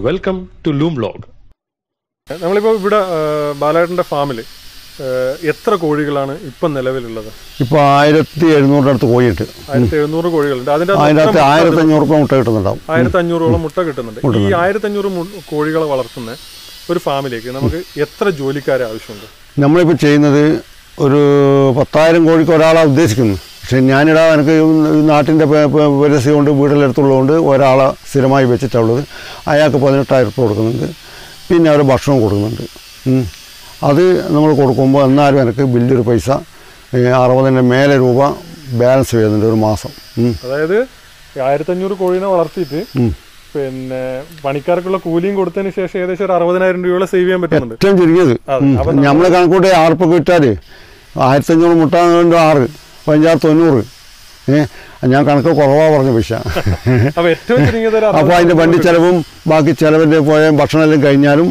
Welcome to loom blog നമ്മളിപ്പോൾ ഇവിടെ ആ, ബാലേട്ടൻ്റെ ഫാമിൽ എത്ര കോഴികളാണ് ഇപ്പം നിലവിലുള്ളത് ഇപ്പോൾ ആയിരത്തി എഴുന്നൂറിൻ്റെ അടുത്ത് കോഴിയുണ്ട് ആയിരത്തി എഴുന്നൂറ് കോഴികളുണ്ട് അതിൻ്റെ അതിൻ്റെ അകത്ത് ആയിരത്തി അഞ്ഞൂറ് രൂപ മുട്ട കിട്ടുന്നുണ്ടാവും ആയിരത്തി അഞ്ഞൂറോളം മുട്ട കിട്ടുന്നുണ്ട് ഈ ആയിരത്തി അഞ്ഞൂറ് കോഴികളെ വളർത്തുന്ന ഒരു ഫാമിലേക്ക് നമുക്ക് എത്ര ജോലിക്കാരെ ആവശ്യമുണ്ട് നമ്മളിപ്പോൾ ചെയ്യുന്നത് ഒരു പത്തായിരം കോഴിക്ക് ഒരാളാണ് ഉദ്ദേശിക്കുന്നത് പക്ഷേ ഞാനിടാ എനിക്ക് ഈ നാട്ടിൻ്റെ പരിസ്ഥിതി കൊണ്ട് വീട്ടിലെടുത്തുള്ളതുകൊണ്ട് ഒരാളെ സ്ഥിരമായി വെച്ചിട്ടുള്ളത് അയാൾക്ക് പതിനെട്ടായിരം രൂപ കൊടുക്കുന്നുണ്ട് പിന്നെ അവർ ഭക്ഷണം കൊടുക്കുന്നുണ്ട് ഉം. അത് നമ്മൾ കൊടുക്കുമ്പോൾ എന്നാലും എനിക്ക് വലിയൊരു പൈസ ഏ, അറുപതിൻ്റെ മേലെ രൂപ ബാലൻസ് വരുന്നുണ്ട് ഒരു മാസം ഉം. അതായത് ആയിരത്തി അഞ്ഞൂറ് കോഴീനെ വളർത്തിയിട്ട് ഉം. പിന്നെ പണിക്കാർക്കുള്ള കൂലിയും കൊടുത്തതിന് ശേഷം ഏകദേശം ഒരു അറുപതിനായിരം രൂപയോളം സേവ് ചെയ്യാൻ പറ്റുന്നുണ്ട് ഏറ്റവും ചുരുങ്ങിയത് അതെ. അപ്പൊ നമ്മൾ കണക്കൂട്ടി ആർപ്പ് വിറ്റാൽ ആയിരത്തി അഞ്ഞൂറ് മുട്ട കൊണ്ട് ആറ് പതിനഞ്ചാറ് തൊണ്ണൂറ് ഏ ഞാൻ കണക്ക് കുറവാ പറഞ്ഞ പൈസ അപ്പൊ ഏറ്റവും ചുരുങ്ങിയത് ഒരു അപ്പോൾ അതിൻ്റെ വണ്ടി ചിലവും ബാക്കി ചിലവിൻ്റെ പോയ ഭക്ഷണം എല്ലാം കഴിഞ്ഞാലും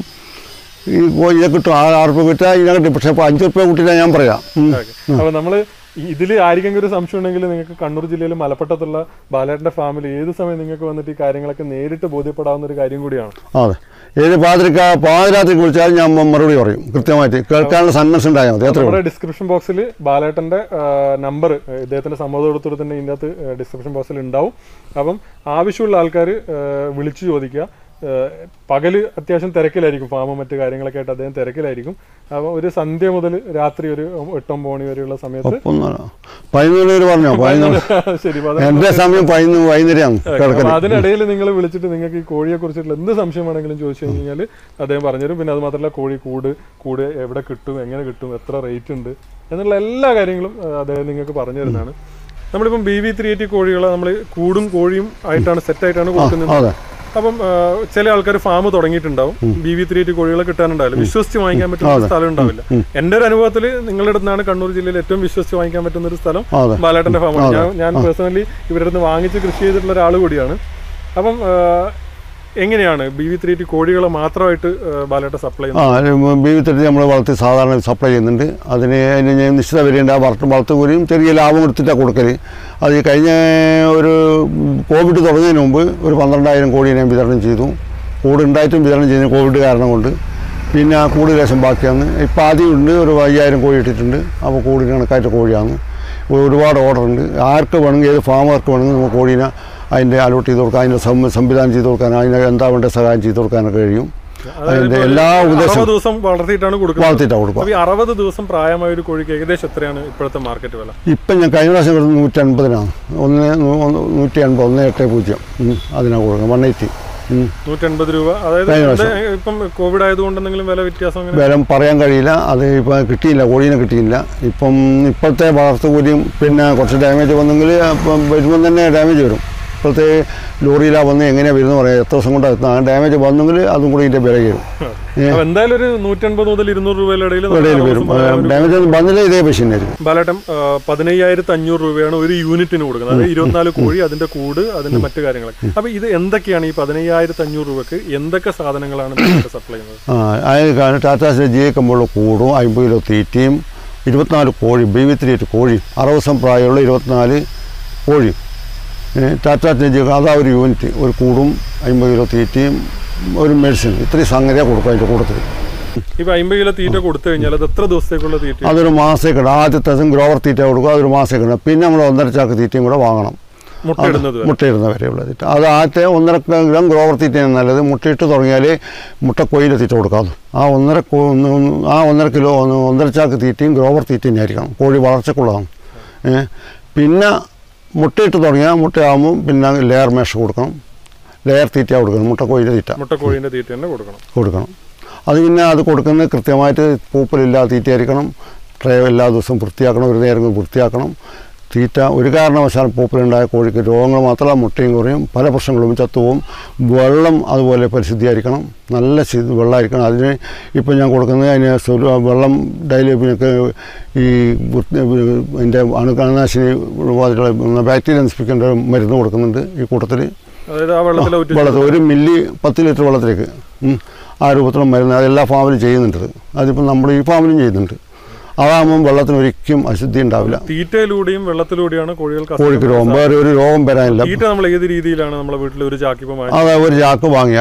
ഈ കോഴിയെ കിട്ടും ആ ആർപ്പ് കിട്ടാൽ ഇതിനെ കിട്ടും പക്ഷേ ഇപ്പോൾ അഞ്ച് റുപ്യ കൂട്ടിയില്ല ഞാൻ പറയാം ഉം. ഓക്കേ. അപ്പൊ നമ്മള് ഇതിൽ ആർക്കെങ്കിലും ഒരു സംശയം ഉണ്ടെങ്കിൽ നിങ്ങൾക്ക് കണ്ണൂർ ജില്ലയിൽ മലപ്പട്ടത്തുള്ള ബാലേട്ടന്റെ ഫാമിൽ ഏത് സമയം നിങ്ങൾക്ക് വന്നിട്ട് ഈ കാര്യങ്ങളൊക്കെ നേരിട്ട് ബോധ്യപ്പെടാവുന്ന ഒരു കാര്യം കൂടിയാണ് അതെ ഏത് പാതിരിക്ക പാതിരാത്രിക്ക് വിളിച്ചാലും ഞാൻ മറുപടി പറയും കൃത്യമായിട്ട് കേൾക്കാനുള്ള സന്മനസ് ഉണ്ടായാൽ മതി അത്രേ ഉള്ളൂ നമ്മുടെ ഡിസ്ക്രിപ്ഷൻ ബോക്സിൽ ബാലേട്ടന്റെ നമ്പർ ഇദ്ദേഹത്തിന്റെ സമ്മതത്തോടുകൂടി തന്നെ ഇതിൻ്റെ അകത്ത് ഡിസ്ക്രിപ്ഷൻ ബോക്സിൽ ഉണ്ടാവും അപ്പം ആവശ്യമുള്ള ആൾക്കാർ വിളിച്ചു ചോദിക്കുക ഏഹ്, പകല് അത്യാവശ്യം തിരക്കിലായിരിക്കും ഫാമും മറ്റു കാര്യങ്ങളൊക്കെ ആയിട്ട് അദ്ദേഹം തിരക്കിലായിരിക്കും അപ്പോൾ ഒരു സന്ധ്യ മുതൽ രാത്രി ഒരു എട്ടൊമ്പത് മണി വരെയുള്ള സമയത്ത് ഒന്നല്ല പതിനൊന്ന് പേര് പറഞ്ഞോ പതിനൊന്ന് ശരി അപ്പൊ അത് എൻ്റെ സമയം പതിനൊന്ന് വൈകുന്നേരമാണ് കിടക്കൽ അപ്പൊ അതിനിടയിൽ നിങ്ങൾ വിളിച്ചിട്ട് നിങ്ങൾക്ക് ഈ കോഴിയെ കുറിച്ചിട്ടുള്ള എന്ത് സംശയം വേണമെങ്കിലും ചോദിച്ചു കഴിഞ്ഞാൽ അദ്ദേഹം പറഞ്ഞുതരും പിന്നെ അത് മാത്രമല്ല കോഴി കൂട് കൂട് എവിടെ കിട്ടും എങ്ങനെ കിട്ടും എത്ര റേറ്റ് ഉണ്ട് എന്നുള്ള എല്ലാ കാര്യങ്ങളും ആ, അദ്ദേഹം നിങ്ങൾക്ക് പറഞ്ഞു തരുന്നതാണ് നമ്മളിപ്പം ബി വി ത്രീ എയ്റ്റി കോഴികളെ നമ്മൾ കൂടും കോഴിയും ആയിട്ടാണ് സെറ്റ് ആയിട്ടാണ് കൊടുക്കുന്നത് അതെ അപ്പം ആ, ചില ആൾക്കാർ ഫാം തുടങ്ങിയിട്ടുണ്ടാവും ബി വി ത്രീ എയ്റ്റി കോഴികളെ കിട്ടാനുണ്ടാവില്ല വിശ്വസിച്ച് വാങ്ങിക്കാൻ പറ്റുന്ന ഒരു സ്ഥലം ഉണ്ടാവില്ല എന്റെ ഒരു അനുഭവത്തിൽ നിങ്ങളുടെ അടുത്താണ് കണ്ണൂർ ജില്ലയിൽ ഏറ്റവും വിശ്വസിച്ച് വാങ്ങിക്കാൻ പറ്റുന്ന ഒരു സ്ഥലം അതെ ബാലേട്ടന്റെ ഫാമാണ് ഞാൻ ഞാൻ പേഴ്സണലി ഇവരുടെ അടുത്ത് വാങ്ങിച്ച് കൃഷി ചെയ്തിട്ടുള്ള ഒരാൾ കൂടിയാണ് അപ്പം ആ, എങ്ങനെയാണ് ബി വി ത്രീ കോഴികളെ മാത്രമായിട്ട് ആ, ബാലേട്ട സപ്ലൈ ചെയ്യുന്നത് ആ ബീവിത്തെടുത്ത് നമ്മൾ വളർത്തി സാധാരണ സപ്ലൈ ചെയ്യുന്നുണ്ട് അതിന് അതിന് ഞാൻ നിശ്ചിത വിലയുണ്ട് ആ വളർത്തും വളർത്തു കൂലിയും ചെറിയ ലാഭം എടുത്തിട്ടാണ് കൊടുക്കൽ അത് ഈ കഴിഞ്ഞ ഒരു കോവിഡ് തുടങ്ങുന്നതിന് മുമ്പ് ഒരു പന്ത്രണ്ടായിരം കോഴി ഞാൻ വിതരണം ചെയ്തു കൂട് ഉണ്ടായിട്ടും വിതരണം ചെയ്യുന്നത് കോവിഡ് കാരണം കൊണ്ട് പിന്നെ ആ കൂട് ലേശം ബാക്കിയാണ് ഇപ്പോൾ ആദ്യം ഉണ്ട് ഒരു അയ്യായിരം കോഴി ഇട്ടിട്ടുണ്ട് അപ്പോൾ കൂടിന് കണക്കായിട്ട് കോഴിയാണ് ഒരുപാട് ഓർഡർ ഉണ്ട് ആർക്ക് വേണമെങ്കിൽ ഏത് ഫാമർക്ക് വേണമെങ്കിൽ നമുക്ക് കോഴീനെ അതിൻ്റെ അലോട്ട് ചെയ്ത് കൊടുക്കാൻ അതിൻ്റെ സം സംവിധാനം ചെയ്ത് കൊടുക്കാൻ അതിന് എന്താ വേണ്ട സഹായം ചെയ്ത് കൊടുക്കാനൊക്കെ കഴിയും അതിൻ്റെ എല്ലാ ഉപദേശവും അറുപത് ദിവസം വളർത്തിയിട്ടാണ് കൊടുക്കുന്നത് വളർത്തിയിട്ടാണ് കൊടുക്കുക അപ്പൊ ഈ അറുപത് ദിവസം പ്രായമായ ഒരു കോഴിക്ക് ഏകദേശം എത്രയാണ് ഇപ്പോഴത്തെ മാർക്കറ്റ് വില ഇപ്പം ഞാൻ കഴിഞ്ഞ പ്രാവശ്യം കൊടുത്തത് നൂറ്റി അൻപതിനാണ് ഒന്ന് നൂ- ഒന്ന് നൂറ്റി അൻപത് ഒന്ന് എട്ട് പൂജ്യം ഉം, അതിനാണ് കൊടുക്കുന്നത് വൺ എയ്റ്റി നൂറ്റൻപത് രൂപ അതായത് കഴിഞ്ഞ ഇത് ഇപ്പം കോവിഡ് ആയതുകൊണ്ട് എന്തെങ്കിലും വില വ്യത്യാസം അങ്ങനെ വില പറയാൻ കഴിയില്ല അത് ഇപ്പം കിട്ടിയില്ല കോഴീനെ കിട്ടിയില്ല ഇപ്പം ഇപ്പോഴത്തെ വളർത്തു കൂലിയും പിന്നെ കുറച്ച് ഡാമേജ് വന്നെങ്കിൽ ഇപ്പം വരുമ്പം തന്നെ ഡാമേജ് വരും ഇപ്പോഴത്തെ ലോറിയിലാണ് വന്ന് എങ്ങനെയാണ് വരുന്നത് പറയാം എത്ര ദിവസം കൊണ്ടാണ് എത്തുന്നത് ആ ഡാമേജ് വന്നെങ്കിൽ അതും കൂടി ഇതിൻ്റെ വില കയറും അപ്പൊ എന്തായാലും ഒരു നൂറ്റൻപത് മുതൽ ഇരുന്നൂറ് രൂപയുടെ ഇടയിൽ ഇടയിൽ വരും ഡാമേജ് ഒന്നും വന്നില്ല ഇതേ പൈസ തന്നെയായിരിക്കും ബാലേട്ടം പതിനയ്യായിരത്തി അഞ്ഞൂറ് രൂപയാണ് ഒരു യൂണിറ്റിന് കൊടുക്കുന്നത് അതായത് ഇരുപത്തിനാല് കോഴി അതിന്റെ കൂട് അതിന്റെ മറ്റു കാര്യങ്ങളൊക്കെ അപ്പൊ ഇത് എന്തൊക്കെയാണ് ഈ പതിനയ്യായിരത്തി അഞ്ഞൂറ് രൂപക്ക് എന്തൊക്കെ സാധനങ്ങളാണ് സപ്ലൈ ചെയ്യുന്നത് ആ അതിന് കാരണം ടാറ്റാസിൻ്റെ ജി കമ്പുള്ള കൂടും അമ്പത് കിലോ തീറ്റയും ഇരുപത്തിനാല് കോഴി ബി വി ത്രീ കോഴി അറുപത് ദിവസം പ്രായമുള്ള ഇരുപത്തിനാല് കോഴി ടാറ്റാസിൻ്റെ ജി അതാ ഒരു യൂണിറ്റ് ഒരു കൂടും അമ്പത് കിലോ തീറ്റയും ഒരു മെഡിസിൻ ഇത്രയും സംഗതിയാണ് കൊടുക്കും അതിൻ്റെ കൂട്ടത്തിൽ ഇപ്പൊ അമ്പത് കിലോ തീറ്റ കൊടുത്തു കഴിഞ്ഞാൽ അത് എത്ര ദിവസത്തേക്കുള്ള തീറ്റ അതൊരു മാസത്തേക്കുണ്ട് ആദ്യത്തെ ദിവസം ഗ്രോവർ തീറ്റ കൊടുക്കും അതൊരു മാസത്തേക്കുണ്ട് പിന്നെ നമ്മൾ ഒന്നര ചാക്ക് തീറ്റയും കൂടെ വാങ്ങണം മുട്ടയിടുന്നത് വരെ മുട്ടയിടുന്ന വരെയുള്ള തീറ്റ അത് ആദ്യത്തെ ഒന്നര ഗ്രാം ഗ്രോവർ തീറ്റയാണ് നല്ലത് മുട്ടയിട്ട് തുടങ്ങിയാൽ മുട്ട കൊയില തീറ്റ കൊടുക്കാം ആ ഒന്നര കോ- ഒന്ന് ഒന്ന് ആ ഒന്നര കിലോ ഒന്ന് ഒന്നര ചാക്ക് തീറ്റയും ഗ്രോവർ തീറ്റയും ആയിരിക്കണം കോഴി വളർച്ചക്കുള്ളതാണ് ഏ പിന്നെ മുട്ടയിട്ട് തുടങ്ങിയാൽ മുട്ടയാകുമ്പോൾ പിന്നെ ലെയർ മേഷ കൊടുക്കണം ലെയർ തീറ്റ കൊടുക്കണം മുട്ട കോയില തീറ്റ മുട്ടക്കോഴിന്റെ തീറ്റ തന്നെ കൊടുക്കണം കൊടുക്കണം അത് പിന്നെ അത് കൊടുക്കുന്നത് കൃത്യമായിട്ട് പൂപ്പലില്ലാതെ തീറ്റയായിരിക്കണം ട്രേ എല്ലാ ദിവസവും വൃത്തിയാക്കണം ഒരു നേരം വൃത്തിയാക്കണം തീറ്റ ഒരു കാരണവശാലും പൂപ്പലുണ്ടായ കോഴിക്ക് രോഗങ്ങൾ മാത്രമല്ല മുട്ടയും കുറയും പല പ്രശ്നങ്ങളും ചത്തുപോകും വെള്ളം അതുപോലെ പരിശുദ്ധിയായിരിക്കണം നല്ല ശുദ്ധ വെള്ളമായിരിക്കണം അതിന് ഇപ്പം ഞാൻ കൊടുക്കുന്നത് അതിന് സ്വരു- വെള്ളം ഡെയിലി പിന്നെ ഈ വൃത്തി- അതിൻ്റെ അണുക്കണനാശിനി പോലുള്ള ബാക്ടീരിയ നശിപ്പിക്കേണ്ട മരുന്ന് കൊടുക്കുന്നുണ്ട് ഈ കൂട്ടത്തിൽ അതായത് ആ വെള്ളത്തിൽ ഊറ്റി വെള്ളത്തിൽ ഒരു മില്ലി പത്ത് ലിറ്റർ വെള്ളത്തിലേക്ക് ഉം. ആ രൂപത്തിലുള്ള മരുന്ന് അത് എല്ലാ ഫാമിലും ചെയ്യുന്നുണ്ട് അത്. അതിപ്പോൾ നമ്മൾ ഈ ഫാമിലും ചെയ്യുന്നുണ്ട് അതാകുമ്പം വെള്ളത്തിന് ഒരിക്കലും അശുദ്ധി ഉണ്ടാവില്ല തീറ്റയിലൂടെയും വെള്ളത്തിലൂടെയാണ് കോഴികൾക്ക് അസുഖം കോഴിക്ക് രോഗം വേറെ ഒരു രോഗം വരാനില്ല തീറ്റ നമ്മൾ ഏത് രീതിയിലാണ് നമ്മളെ വീട്ടിൽ ഒരു ചാക്കിപ്പം വാങ്ങി അത് ഒരു ചാക്ക് വാങ്ങിയാൽ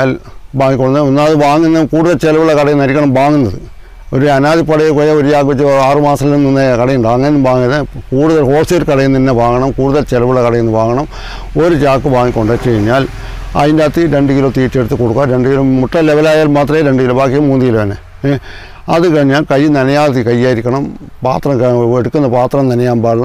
വാങ്ങിക്കൊള്ളുന്നത് ഒന്നാമത് വാങ്ങുന്ന കൂടുതൽ ചിലവുള്ള കടയിൽ നിന്നായിരിക്കണം വാങ്ങുന്നത് ഒരു അനാദിപ്പടയിൽ പോയാൽ ഒരു ചാക്ക് വെച്ച് ആറ് മാസത്തിൽ നിന്ന് കടയുണ്ട് അങ്ങനെ വാങ്ങുന്നത് കൂടുതൽ ഹോൾസെയിൽ കടയിൽ നിന്ന് തന്നെ വാങ്ങണം കൂടുതൽ ചിലവുള്ള കടയിൽ നിന്ന് വാങ്ങണം ഒരു ചാക്ക് വാങ്ങിക്കൊണ്ട് വെച്ച് കഴിഞ്ഞാൽ അതിൻ്റെ അകത്ത് രണ്ട് കിലോ തീറ്റ എടുത്ത് കൊടുക്കുക രണ്ട് കിലോ മുട്ട ലെവലായാൽ മാത്രമേ രണ്ട് കിലോ ബാക്കി മൂന്ന് കിലോ തന്നെ ഏ. അത് കഴിഞ്ഞാൽ കൈ നനയാതെ കൈയായിരിക്കണം പാത്രം ക- എടുക്കുന്ന പാത്രം നനയാൻ പാടില്ല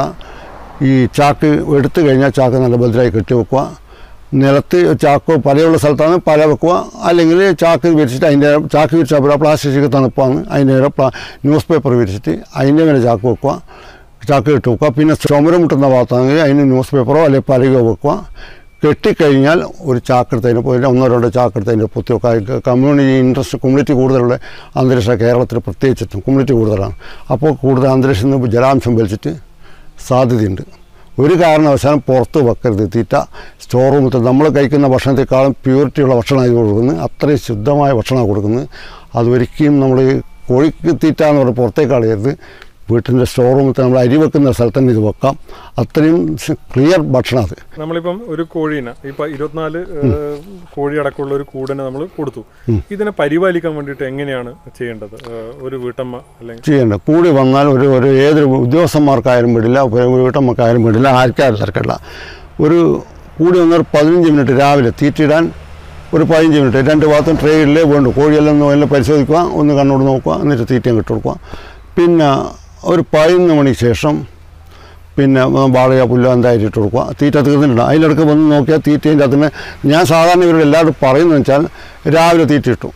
ഈ ചാക്ക് എടുത്തു കഴിഞ്ഞാൽ ചാക്ക് നല്ല ഭദ്രമായി കെട്ടി വെക്കുക നിലത്ത് ചാക്ക് പലയുള്ള സ്ഥലത്താണ് പല വെക്കുക അല്ലെങ്കിൽ ചാക്ക് വിരിച്ചിട്ട് അതിൻ്റെ ചാക്ക് വിരിച്ചാൽ പോരാ പ്ലാസ്റ്റിക് ഷീറ്റ് തണുപ്പാണ് അതിൻ്റെ മേലെ പ്ലാ ന്യൂസ് പേപ്പർ വിരിച്ചിട്ട് അതിൻ്റെ മേലെ ചാക്ക് വെക്കുക ചാക്ക് കെട്ടി വെക്കുക പിന്നെ ചുമരം മുട്ടുന്ന ഭാഗത്താണെങ്കിൽ അതിന് ന്യൂസ് പേപ്പറോ അല്ലെങ്കിൽ പലകയോ വെക്കുക കെട്ടിക്കഴിഞ്ഞാൽ ഒരു ചാക്കെടുത്തതിന് പോയിട്ട് ഒന്നോ രണ്ടോ ചാക്കെടുത്തതിൻ്റെ പൊത്തി വെക്കുക കമ്മ്യൂണിറ്റി ഇൻട്രസ്റ്റ് കമ്മ്യൂണിറ്റി കൂടുതലുള്ള അന്തരീക്ഷം കേരളത്തിൽ പ്രത്യേകിച്ചിട്ടും കമ്മ്യൂണിറ്റി കൂടുതലാണ് അപ്പോൾ കൂടുതൽ അന്തരീക്ഷത്തിൽ നിന്ന് ജലാംശം വലിച്ചിട്ട് സാധ്യതയുണ്ട് ഒരു കാരണവശാലും പുറത്ത് വെക്കരുത് തീറ്റ സ്റ്റോർ റൂമിൽ നമ്മൾ കഴിക്കുന്ന ഭക്ഷണത്തെക്കാളും പ്യൂരിറ്റിയുള്ള ഭക്ഷണമാണ് കൊടുക്കുന്നത് അത്രയും ശുദ്ധമായ ഭക്ഷണമാണ് കൊടുക്കുന്നത് അതൊരിക്കലും നമ്മൾ കോഴിക്ക് തീറ്റ എന്ന് പറഞ്ഞാൽ പുറത്തേക്ക് കളയരുത് വീട്ടിൻ്റെ സ്റ്റോർ റൂമിൽ നമ്മൾ അരി വെക്കുന്ന സ്ഥലത്ത് തന്നെ ഇത് വെക്കാം അത്രയും ക്ലിയർ ഭക്ഷണം അത് നമ്മളിപ്പം ഒരു കോഴീനെ ഇപ്പൊ ഇരുപത്തിനാല് ഏഹ്, കോഴി അടക്കമുള്ള ഒരു കൂടിനെ നമ്മൾ കൊടുത്തു ഇതിനെ പരിപാലിക്കാൻ വേണ്ടിയിട്ട് എങ്ങനെയാണ് ചെയ്യേണ്ടത് ഏഹ്, ഒരു വീട്ടമ്മ അല്ലെങ്കിൽ ചെയ്യേണ്ടത് കൂടി വന്നാൽ ഒരു ഒരു ഏതൊരു ഉദ്യോഗസ്ഥന്മാർക്കായാലും വീടില്ല ഒരു വീട്ടമ്മക്കായാലും വീടില്ല ആർക്കായാലും തിരക്കില്ല ഒരു കൂടി വന്നാൽ ഒരു പതിനഞ്ച് മിനിറ്റ് രാവിലെ തീറ്റിടാൻ ഒരു പതിനഞ്ച് മിനിറ്റ് രണ്ട് ഭാഗത്തും ട്രേയിലേ വേണ്ടു കോഴിയെല്ലാം ഒന്ന് എല്ലാം പരിശോധിക്കുക ഒന്ന് കണ്ണോട് നോക്കുക എന്നിട്ട് തീറ്റയും കിട്ടി കൊടുക്കുക പിന്നെ ഒരു പതിനൊന്ന് മണിക്ക് ശേഷം പിന്നെ വാഴയോ പുല്ലോ എന്തായിട്ട് ഇട്ട് കൊടുക്കുക തീറ്റ തീർന്നിട്ടുണ്ട് അതിലിടക്ക് വന്ന് നോക്കിയാൽ തീറ്റേൻ്റെ അതിന് ഞാൻ സാധാരണ ഇവരോട് എല്ലാവരും പറയുന്നത് വെച്ചാൽ രാവിലെ തീറ്റ ഇട്ടു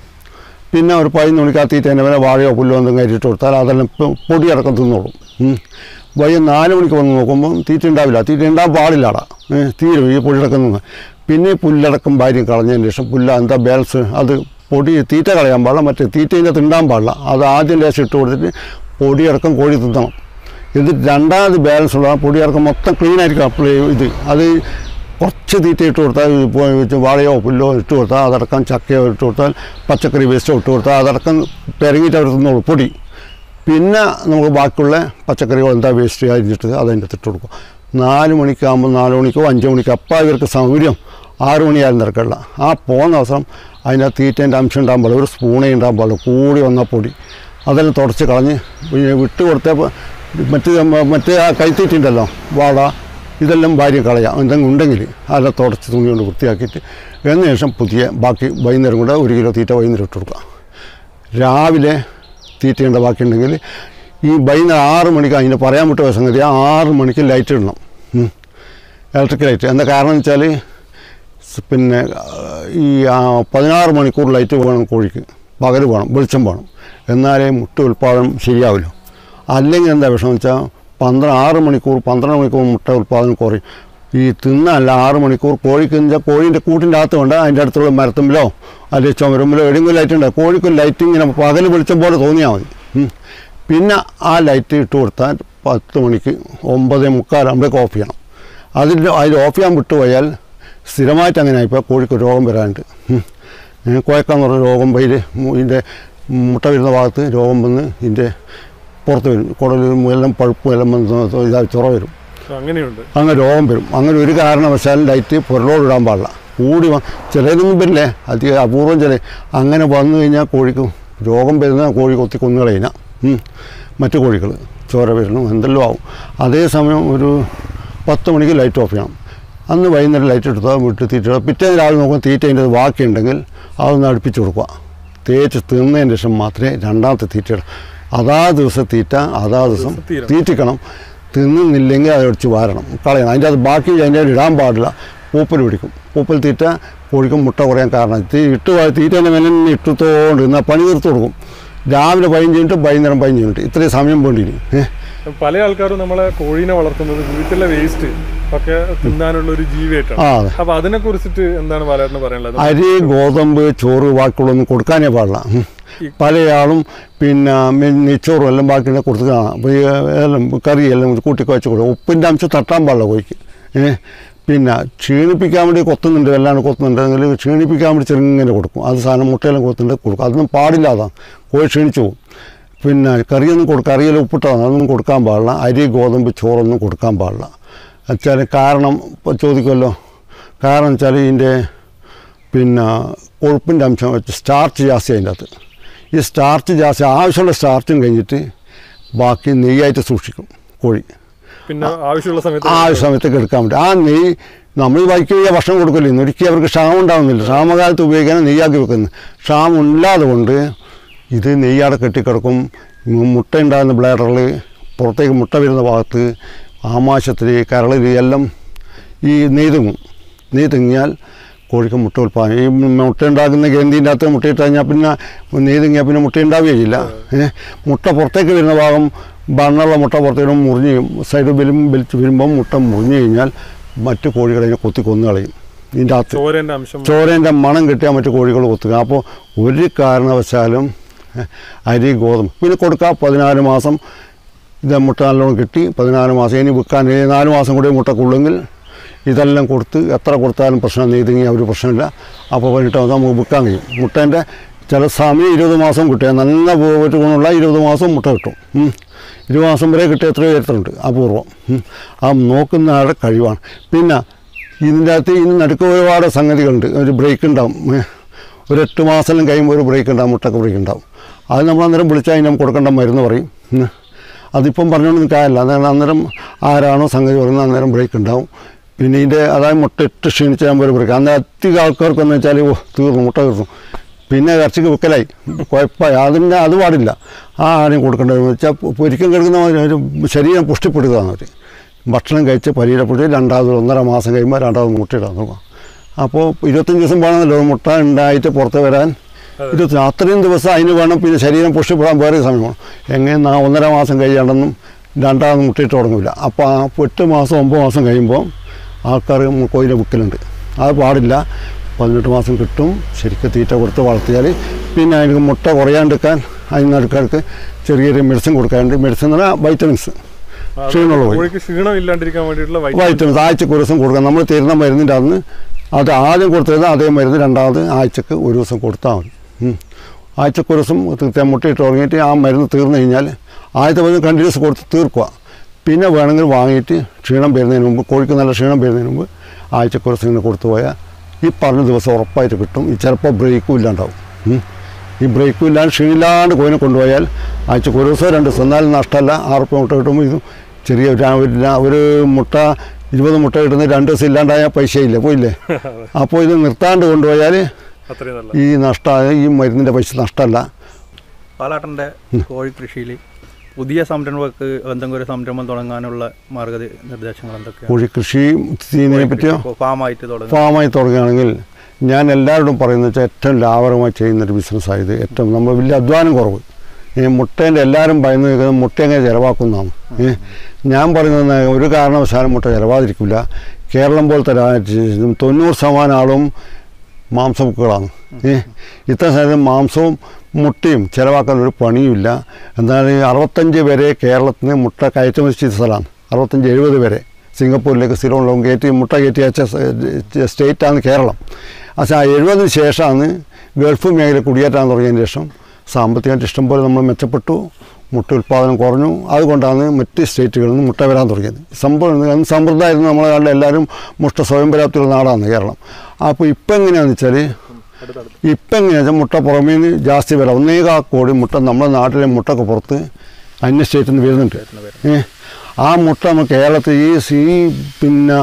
പിന്നെ ഒരു പതിനൊന്ന് മണിക്ക് ആ തീറ്റേൻ്റെ മേലെ വാഴയോ പുല്ലോ എന്തെങ്കിലും കയറ്റിട്ട് കൊടുത്താൽ അതെല്ലാം ഇപ്പം പൊടിയടക്കം തിന്നോളും ഉം. വൈകി നാല് മണിക്ക് വന്ന് നോക്കുമ്പോൾ തീറ്റ ഉണ്ടാവില്ല തീറ്റ ഉണ്ടാകാൻ പാടില്ലാടാ ഏഹ് തീരും ഈ പൊടിയടക്കം നിന്ന് പിന്നെ ഈ പുല്ലടക്കം ഭാര്യം കളഞ്ഞതിന് ശേഷം പുല്ല എന്താ ബാലൻസ് അത് പൊടി തീറ്റ കളയാൻ പാടില്ല മറ്റേ തീറ്റേൻ്റെ തിണ്ടാൻ പാടില്ല അത് ആദ്യം ലേശം ഇട്ട് കൊടുത്തിട്ട് പൊടിയടക്കം കോഴി തിന്നണം ഇത് രണ്ടാമത് ബാലൻസ് ഉള്ള പൊടിയടക്കം മൊത്തം ക്ലീൻ ആയിരിക്കും അപ്ലൈ ഇത് അത് കുറച്ച് തീറ്റ ഇട്ട് കൊടുത്താൽ ഇപ്പോൾ വെച്ച് വാഴയോ പുല്ലോ ഇട്ട് കൊടുത്താൽ അതടക്കം ചക്കയോ ഇട്ട് കൊടുത്താൽ പച്ചക്കറി വേസ്റ്റോ ഇട്ട് കൊടുത്താൽ അതടക്കം പെരങ്ങിയിട്ട് അവർ തിന്നോളൂ പൊടി പിന്നെ നമുക്ക് ബാക്കിയുള്ള പച്ചക്കറികൾ എന്താ വേസ്റ്റ് അരിഞ്ഞിട്ട് അതിൻ്റെ ഇട്ട് കൊടുക്കും നാല് മണിക്കാകുമ്പോൾ നാല് മണിക്കോ അഞ്ച് മണിക്കോ അപ്പം ഇവർക്ക് സൗകര്യം ആറ് മണിയായാലും തിരക്കില്ല ആ പോകുന്ന ദിവസം അതിൻ്റെ തീറ്റേൻ്റെ അംശം ഉണ്ടാകാൻ പാടില്ല ഒരു സ്പൂണേ ഉണ്ടാകാൻ പാടില്ല കൂടി വന്ന പൊടി അതെല്ലാം തുടച്ച് കളഞ്ഞ് പിന്നെ വിട്ട് കൊടുത്തപ്പോൾ മറ്റ് നമ്മ- മറ്റേ ആ കൈത്തീറ്റ ഉണ്ടല്ലോ വാട ഇതെല്ലാം ഭാര്യ കളയാം എന്തെങ്കിലും ഉണ്ടെങ്കിൽ അതെല്ലാം തുടച്ച് തുണി കൊണ്ട് വൃത്തിയാക്കിയിട്ട് എന്നതിന് ശേഷം പുതിയ ബാക്കി വൈകുന്നേരം കൂടെ ഒരു കിലോ തീറ്റ വൈകുന്നേരം ഇട്ട് കൊടുക്കുക രാവിലെ തീറ്റയുടെ ബാക്കിയുണ്ടെങ്കിൽ ഈ വൈകുന്നേരം ആറ് മണിക്ക് അതിന് പറയാൻ വിട്ട സംഗതി ആ ആറ് മണിക്ക് ലൈറ്റ് ഇടണം ഇലക്ട്രിക് ലൈറ്റ് എന്താ കാരണം എന്ന് വെച്ചാൽ സ് പിന്നെ ആ, ഈ ആ, പതിനാറ് മണിക്കൂർ ലൈറ്റ് വേണം കോഴിക്ക് പകൽ വേണം വെളിച്ചം വേണം എന്നാലേ മുട്ട ഉൽപ്പാദനം ശരിയാവില്ല അല്ലെങ്കിൽ എന്താ വിഷയം വെച്ചാൽ പന്ത്രണ്ട് ആറ് മണിക്കൂർ പന്ത്രണ്ട് മണിക്കൂർ മുട്ട ഉൽപ്പാദനം കുറയും ഈ തിന്നല്ല ആറ് മണിക്കൂർ കോഴിക്ക് വെച്ചാൽ കോഴീൻ്റെ കൂട്ടിൻ്റെ അകത്ത് വേണ്ട അതിൻ്റെ അടുത്തുള്ള മരത്തുമ്പിലോ അല്ലെങ്കിൽ ചുമരുമ്പിലോ എവിടെയെങ്കിലും ലൈറ്റ് ഉണ്ട് കോഴിക്ക് ലൈറ്റ് ഇങ്ങനെ പകൽ വെളിച്ചം പോലെ തോന്നിയാൽ മതി ഉം. പിന്നെ ആ ലൈറ്റ് ഇട്ട് കൊടുത്താൽ പത്ത് മണിക്ക് ഒമ്പത് മുക്കാലാകുമ്പോഴേക്ക് ഓഫ് ചെയ്യണം അതിൽ അതിൽ ഓഫ് ചെയ്യാൻ വിട്ടുപോയാൽ സ്ഥിരമായിട്ട് അങ്ങനെ ആയിപ്പോൾ കോഴിക്ക് രോഗം വരാനുണ്ട് ഉം. ഏ, കുഴക്കാന്ന് പറഞ്ഞ രോഗം വൈൽ ഇതിൻ്റെ മുട്ട വരുന്ന ഭാഗത്ത് രോഗം വന്ന് ഇതിൻ്റെ പുറത്ത് വരും കുടലും എല്ലാം പഴുപ്പും എല്ലാം വന്ന് ഇതായി ചൊറ വരും അങ്ങനെയുണ്ട് അങ്ങനെ രോഗം വരും അങ്ങനെ ഒരു കാരണവശാലും ലൈറ്റ് പുറലോട് ഇടാൻ പാടില്ല കൂടി വ- ചിലരൊന്നും വരില്ലേ അധികം അപൂർവം ചില അങ്ങനെ വന്നു കഴിഞ്ഞാൽ കോഴിക്ക് രോഗം വരുന്ന കോഴി കൊത്തി കൊന്നു കളയുന്ന മറ്റു കോഴികൾ ചോര വരുന്നു എന്തെല്ലാം ആവും അതേസമയം ഒരു പത്ത് മണിക്ക് ലൈറ്റ് ഓഫ് ചെയ്യണം അന്ന് വൈകുന്നേരം ലൈറ്റ് എടുത്താൽ വീട്ടിൽ തീറ്റ ഇടുക. പിറ്റേന്ന് രാവിലെ നോക്കുമ്പോൾ തീറ്റ അതിൻ്റെ ബാക്കിയുണ്ടെങ്കിൽ അതൊന്ന് അടുപ്പിച്ച് കൊടുക്കുക തേച്ച് തിന്നതിന് ശേഷം മാത്രമേ രണ്ടാമത്തെ തീറ്റ ഇടാം അതാ ദിവസം തീറ്റ അതാ ദിവസം തീരണം. തീറ്റിക്കണം തിന്നുന്നില്ലെങ്കിൽ അത് അടിച്ച് വാരണം കളയണം അതിൻ്റെ അത് ബാക്കി അതിൻ്റെ അകത്ത് ഇടാൻ പാടില്ല പൂപ്പൽ പിടിക്കും പൂപ്പൽ തീറ്റ കോഴിക്കും മുട്ട കുറയാൻ കാരണം തീ ഇട്ട് വാ- തീറ്റേൻ്റെ മേലെ തന്നെ ഇട്ടുത്തോണ്ട് എന്നാൽ പണി തീർത്ത് കൊടുക്കും രാവിലെ പതിനഞ്ച് മിനിറ്റ് വൈകുന്നേരം പതിനഞ്ച് മിനിറ്റ് ഇത്രയും സമയം വേണ്ടിയിന് ഏഹ് പല ആൾക്കാരും നമ്മളെ കോഴീനെ വളർത്തുന്നത് വീട്ടിലെ വേസ്റ്റ് ഒക്കെ തിന്നാനുള്ള ഒരു ജീവിയായിട്ടാണ് ആ അതെ അപ്പൊ അതിനെ കുറിച്ചിട്ട് എന്താണ് ബാലേട്ടന് പറയാനുള്ളത് അരി ഗോതമ്പ് ചോറ് ബാക്കിയുള്ളൊന്നും കൊടുക്കാനേ പാടില്ല ഉം. പലയാളും പിന്നെ മെ- നെയ്ച്ചോറും എല്ലാം ബാക്കിയുള്ള കൊടുത്ത് കാണാം അപ്പോൾ ഈ എല്ലാം കറി എല്ലാം കൂട്ടി കുഴച്ച് കൊടുക്കും ഉപ്പിൻ്റെ അംശം തട്ടാൻ പാടില്ല കോഴിക്ക് ഏ പിന്നെ ക്ഷീണിപ്പിക്കാൻ വേണ്ടി കൊത്തുന്നുണ്ട് എല്ലാം കൊത്തുന്നുണ്ടെങ്കിൽ ക്ഷീണിപ്പിക്കാൻ വേണ്ടി ചെറുങ്ങനെ കൊടുക്കും അത് സാധനം മുട്ടയെല്ലാം കൊത്തുന്നുണ്ട് കൊടുക്കും അതൊന്നും പാടില്ല അതാണ് കോഴി ക്ഷീണിച്ചു പോകും പിന്നെ കറിയൊന്നും കൊടുക്കുക കറിയിൽ ഉപ്പിട്ടതാണ് അതൊന്നും കൊടുക്കാൻ പാടില്ല അരി ഗോതമ്പ് ചോറൊന്നും കൊടുക്കാൻ പാടില്ല വെച്ചാൽ കാരണം ഇപ്പോൾ ചോദിക്കുമല്ലോ കാരണം വെച്ചാൽ ഇതിൻ്റെ പിന്നെ കൊഴുപ്പിൻ്റെ അംശം വെച്ച് സ്റ്റാർച്ച് ജാസ്തി അതിൻ്റെ അകത്ത് ഈ സ്റ്റാർച്ച് ജാസ്തി ആവശ്യമുള്ള സ്റ്റാർച്ചും കഴിഞ്ഞിട്ട് ബാക്കി നെയ്യായിട്ട് സൂക്ഷിക്കും കോഴി പിന്നെ ആവശ്യമുള്ള സമയത്ത് ആ ഒരു സമയത്തേക്ക് എടുക്കാൻ പറ്റും ആ നെയ്യ് നമ്മൾ വൈക്കിയ ഭക്ഷണം കൊടുക്കില്ല ഒരിക്കലും അവർക്ക് ക്ഷാമം ഉണ്ടാകുന്നില്ല ക്ഷാമകാലത്ത് ഉപയോഗിക്കാൻ നെയ്യാക്കി വെക്കുന്നത് ക്ഷാമം ഇല്ലാതെ കൊണ്ട് ഇത് നെയ്യാടെ കെട്ടിക്കിടക്കും ഉം, മുട്ട ഉണ്ടാകുന്ന ബ്ലേഡറിൽ പുറത്തേക്ക് മുട്ട വരുന്ന ഭാഗത്ത് ആമാശത്തിൽ കരളിൽ എല്ലാം ഈ നെയ്യ് തിങ്ങും നെയ്യ് തിങ്ങിയാൽ കോഴിക്ക് മുട്ട ഉൽപ്പാദനം ഈ മുട്ട ഉണ്ടാക്കുന്ന ഗ്രന്ഥിൻ്റെ അകത്ത് മുട്ടയിട്ട് കഴിഞ്ഞാൽ പിന്നെ നെയ്യ് തിങ്ങിയാൽ പിന്നെ മുട്ട ഉണ്ടാവുകയില്ല ഏ മുട്ട പുറത്തേക്ക് വരുന്ന ഭാഗം ബണ്ണുള്ള മുട്ട പുറത്തേക്ക് മുറിഞ്ഞ് സൈഡ് ബലും വലിച്ച് വരുമ്പം മുട്ട മുറിഞ്ഞു കഴിഞ്ഞാൽ മറ്റു കോഴികളെ ഇതിനെ കൊത്തി കൊന്നു കളയും ഇതിൻ്റെ അകത്ത് ചോരന്റെ അംശം ചോരേൻ്റെ മണം കിട്ടിയാൽ മറ്റു കോഴികൾ കൊത്തുക അപ്പോൾ ഒരു കാരണവശാലും ഏഹ്, അരി ഗോതമ്പ് പിന്നെ കൊടുക്കുക പതിനാല് മാസം ഇത് മുട്ട നല്ലോണം കിട്ടി പതിനാല് മാസം ഇനി വിൽക്കാൻ ഇനി നാല് മാസം കൂടി മുട്ടക്കുള്ളെങ്കിൽ ഇതെല്ലാം കൊടുത്ത് എത്ര കൊടുത്താലും പ്രശ്നം നെയ്തെങ്കിൽ ഒരു പ്രശ്നമില്ല അപ്പോൾ പതിനെട്ട് മാസം നമുക്ക് വിൽക്കാൻ കഴിയും മുട്ടേൻ്റെ ചില സമയം ഇരുപത് മാസം കിട്ടുക നല്ല പോയിട്ട് ഗുണമുള്ള ഇരുപത് മാസം മുട്ട കിട്ടും ഉം. ഇരുപത് മാസം വരെ കിട്ടിയ എത്രയോ ചരിത്രമുണ്ട് അപൂർവം ഉം. ആ നോക്കുന്ന ആളുടെ കഴിവാണ് പിന്നെ ഇതിൻ്റെ അകത്ത് ഇതിന് നടുക്ക് ഒരുപാട് സംഗതികളുണ്ട് ഒരു ബ്രേക്ക് ഉണ്ടാവും ഏ. ഒരു എട്ട് മാസം കഴിയുമ്പോൾ ഒരു ബ്രേക്ക് ഉണ്ടാവും മുട്ടക്ക് ബ്രേക്ക് ഉണ്ടാവും അത് നമ്മൾ അന്നേരം വിളിച്ചാൽ അതിന് നമുക്ക് കൊടുക്കേണ്ട മരുന്ന് പറയും ഉം. അതിപ്പം പറഞ്ഞുകൊണ്ട് നിൽക്കാറില്ല അന്നേരം അന്നേരം ആരാണോ സംഗതി പറയുന്നത് അന്നേരം ബ്രേക്ക് ഉണ്ടാവും പിന്നെ ഇതിൻ്റെ അതായത് മുട്ട ഇട്ട് ക്ഷീണിച്ചാൽ ഒരു ബ്രേക്ക് അന്നേരം അധികം ആൾക്കാർക്കെന്ന് വെച്ചാൽ ഓ തീർന്നു മുട്ട തീർന്നു പിന്നെ ഇറച്ചിക്ക് വിക്കലായി കുഴപ്പമായി അതിൻ്റെ അത് പാടില്ല ആ ആരെയും കൊടുക്കേണ്ടതെന്ന് വെച്ചാൽ പൊരിക്കം കിടക്കുന്ന ഒരു ശരീരം പുഷ്ടിപ്പെടുകയാണ് അവർ ഭക്ഷണം കഴിച്ച് പരീരപ്പെടുത്തി രണ്ടാമത് ഒന്നര മാസം കഴിയുമ്പോൾ രണ്ടാമത് മുട്ടയിടാൻ തുടങ്ങും അപ്പോൾ ഇരുപത്തഞ്ച് ദിവസം വേണമെന്നല്ലോ ഒരു മുട്ട ഉണ്ടായിട്ട് പുറത്ത് വരാൻ ഇരുപത്തി അത്രയും ദിവസം അതിന് വേണം പിന്നെ ശരീരം പുഷ്ടിപ്പെടാൻ വേറെ സമയം വേണം എങ്ങനെ നാ ഒന്നര മാസം കഴിയാണ്ടെന്നും രണ്ടാമത് മുട്ടയിട്ട് തുടങ്ങില്ല അപ്പോൾ ആ എട്ട് മാസം ഒമ്പത് മാസം കഴിയുമ്പോൾ ആൾക്കാർ കോയിലെ വിൽക്കലുണ്ട് അത് പാടില്ല പതിനെട്ട് മാസം കിട്ടും ശരിക്കും തീറ്റ കൊടുത്ത് വളർത്തിയാൽ പിന്നെ അതിന് മുട്ട കുറയാണ്ടിരിക്കാൻ അതിനടുക്കാർക്ക് ചെറിയ ചെറിയ മെഡിസിൻ കൊടുക്കാറുണ്ട് മെഡിസിൻ എന്ന് പറഞ്ഞാൽ വൈറ്റമിൻസ് അത് ക്ഷീണമുള്ള കോഴി കോഴിക്ക് ക്ഷീണം ഇല്ലാണ്ടിരിക്കാൻ വേണ്ടിയിട്ടുള്ള വൈദ്യുതി വൈറ്റമിൻസ് ആഴ്ചക്ക് ഒരു ദിവസം കൊടുക്കാം നമ്മൾ തരുന്ന മരുന്നിൻ്റെ അന്ന് അത് ആദ്യം കൊടുത്തിരുന്ന അതേ മരുന്ന് രണ്ടാമത് ആഴ്ചക്ക് ഒരു ദിവസം കൊടുത്താൽ മതി ഉം. ആഴ്ചക്ക് ഒരു ദിവസം തീർച്ചയായും മുട്ടയിട്ട് തുടങ്ങിയിട്ട് ആ മരുന്ന് തീർന്നു കഴിഞ്ഞാൽ ആദ്യത്തെ മരുന്ന് കണ്ടിന്യൂസ് കൊടുത്ത് തീർക്കുക പിന്നെ വേണമെങ്കിൽ വാങ്ങിയിട്ട് ക്ഷീണം വരുന്നതിന് മുമ്പ് കോഴിക്ക് നല്ല ക്ഷീണം വരുന്നതിന് മുമ്പ് ആഴ്ചക്ക് ഒരു ദിവസം ഇങ്ങനെ കൊടുത്തു പോയാൽ ഈ പറഞ്ഞ ദിവസം ഉറപ്പായിട്ട് കിട്ടും ഈ ചിലപ്പോൾ ബ്രേക്കും ഇല്ലാണ്ടാവും ഉം. ഈ ബ്രേക്കും ഇല്ലാണ്ട് ക്ഷീണില്ലാണ്ട് കോയിനെ കൊണ്ടുപോയാൽ ആഴ്ചക്ക് ഒരു ദിവസം രണ്ട് ദിവസം എന്നാലും നഷ്ടമല്ല ആറുപ്പ മുട്ട കിട്ടുമ്പോൾ ഇത് ചെറിയ ഒരു ഒരു രാ- ഒരു മുട്ട ഇരുപത് മുട്ട കിട്ടുന്ന രണ്ട് ദിവസം ഇല്ലാണ്ടായാൽ പൈസയില്ല പോയില്ലേ അപ്പോൾ ഇത് നിർത്താണ്ട് കൊണ്ടുപോയാൽ അത്രയും നല്ല ഈ നഷ്ടമായ ഈ മരുന്നിൻ്റെ പൈസ നഷ്ടമല്ല പാലാട്ടൻ്റെ കോഴി കൃഷിയിൽ പുതിയ സംരംഭങ്ങൾക്ക് എന്തെങ്കിലും ഒരു സംരംഭം തുടങ്ങാനുള്ള മാർഗ നിർദ്ദേശങ്ങൾ എന്തൊക്കെയാണ് കോഴി കൃഷി ഇതിനെ പറ്റിയോ ഫാമായിട്ട് തുടങ്ങും ഫാമായി തുടങ്ങുകയാണെങ്കിൽ ഞാൻ എല്ലാവരോടും പറയുന്നത് വെച്ചാൽ ഏറ്റവും ലാഭകരമായി ചെയ്യുന്നൊരു ബിസിനസ്സായത് ഏറ്റവും നമ്മൾ വലിയ അധ്വാനം കുറവ് ഈ മുട്ടേൻ്റെ എല്ലാവരും ഭയന്ന് നിൽക്കുന്നത് മുട്ട എങ്ങനെ ചിലവാക്കുന്നതാണ് ഏ ഞാൻ പറയുന്നത് ഒരു കാരണവശാലും മുട്ട ചിലവാതിരിക്കില്ല കേരളം പോലത്തെ രാജ്യത്ത് തൊണ്ണൂറ് ശതമാനം ആളും മാംസമുക്കുകളാണ് ഏ ഇത്ര സമയത്ത് മാംസവും മുട്ടയും ചിലവാക്കാൻ ഒരു പണിയുമില്ല എന്നാൽ ഈ അറുപത്തഞ്ച് വരെ കേരളത്തിന് മുട്ട കയറ്റുമതി ചെയ്ത സ്ഥലമാണ് അറുപത്തഞ്ച് എഴുപത് വരെ സിംഗപ്പൂരിലേക്ക് സ്ഥിരം കയറ്റി മുട്ട കയറ്റി അയച്ച സ് സ്റ്റേറ്റാണ് കേരളം പക്ഷേ ആ എഴുപതിന് ശേഷമാണ് ഗൾഫ് മേഖല കുടിയേറ്റാൻ തുടങ്ങിയതിന് ശേഷം സാമ്പത്തികമായിട്ട് ഇഷ്ടംപോലെ നമ്മൾ മെച്ചപ്പെട്ടു മുട്ട ഉൽപ്പാദനം കുറഞ്ഞു അതുകൊണ്ടാണ് മറ്റ് സ്റ്റേറ്റുകളിൽ നിന്ന് മുട്ട വരാൻ തുടങ്ങിയത് സംഭവം അന്ന് സമ്പ്രദായമായിരുന്നു നമ്മളെ നാട്ടിൽ എല്ലാവരും മുട്ട സ്വയം പര്യാപ്തിയുള്ള നാടാണ് കേരളം അപ്പോൾ ഇപ്പം എങ്ങനെയാണെന്ന് വെച്ചാൽ അടുത്തടുത്ത് ഇപ്പം എങ്ങനെയാ വെച്ചാൽ മുട്ട പുറമേ നിന്ന് ജാസ്തി വരാം ഒന്നേകാ കോടി മുട്ട നമ്മുടെ നാട്ടിലെ മുട്ടക്ക് പുറത്ത് അന്യ സ്റ്റേറ്റിൽ നിന്ന് വരുന്നുണ്ട് ഏ ആ മുട്ട നമ്മൾ കേരളത്തിൽ ഈ സി പിന്നെ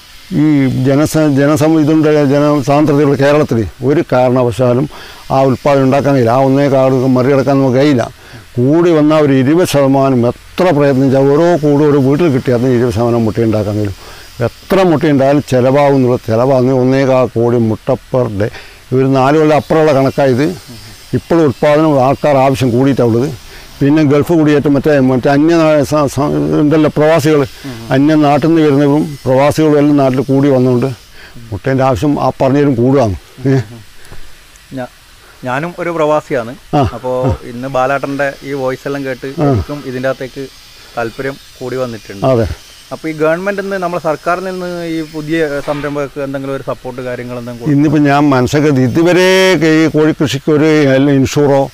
ഈ ജനസ ജനസം ഇതുണ്ട് ജനസാന്ദ്രതയുള്ള കേരളത്തിൽ ഒരു കാരണവശാലും ആ ഉൽപ്പാദനം ഉണ്ടാക്കാൻ കഴിയില്ല ആ ഒന്നേ കാട് മറികടക്കാൻ നമുക്ക് കഴിയില്ല കൂടി വന്നാൽ ഒരു ഇരുപത് ശതമാനം എത്ര പ്രയത്നിച്ചാൽ ഓരോ കൂട് ഒരു വീട്ടിൽ കിട്ടിയാൽ ഇരുപത് ശതമാനം മുട്ട ഉണ്ടാക്കാൻ കഴിയും എത്ര മുട്ട ഉണ്ടായാലും ചിലവാകുന്നുള്ള ചിലവാകുന്ന ഒന്നേകാ കോടി മുട്ട പെർ ഡേ ഒരു നാല് കൊല്ലം അപ്പുറമുള്ള കണക്കായത് ഇപ്പോഴും ഉൽപ്പാദനം ആൾക്കാർ ആവശ്യം കൂടിയിട്ടുള്ളത് പിന്നെ ഗൾഫ് കുടിയേറ്റം മറ്റേ മറ്റേ അന്യ നാ- സ- സ- ഉണ്ടല്ലോ പ്രവാസികൾ അന്യ നാട്ടിൽ നിന്ന് വരുന്നവരും പ്രവാസികളും എല്ലാം നാട്ടിൽ കൂടി വന്നുകൊണ്ട് മുട്ടേൻ്റെ ആവശ്യം ആ പറഞ്ഞതിലും കൂടുകയാണ് ഏ. ഞാ- ഞാനും ഒരു പ്രവാസിയാണ് ആ. അപ്പോൾ ഇന്ന് ബാലാട്ടൻ്റെ ഈ വോയിസ് എല്ലാം കേട്ട് എനിക്കും ഇതിൻ്റെ അകത്തേക്ക് താല്പര്യം കൂടി വന്നിട്ടുണ്ട് അതെ അപ്പോൾ ഈ ഗവൺമെന്റിൽ നിന്ന് നമ്മുടെ സർക്കാരിൽ നിന്ന് ഈ പുതിയ സംരംഭങ്ങൾക്ക് എന്തെങ്കിലും ഒരു സപ്പോർട്ട് കാര്യങ്ങൾ എന്തെങ്കിലും കൊടുക്കും ഇന്നിപ്പോൾ ഞാൻ മനസ്സിലാക്കിയത് ഇതുവരെ ഈ കോഴിക്കൃഷിക്ക് ഒരു ഇൻഷൂറോ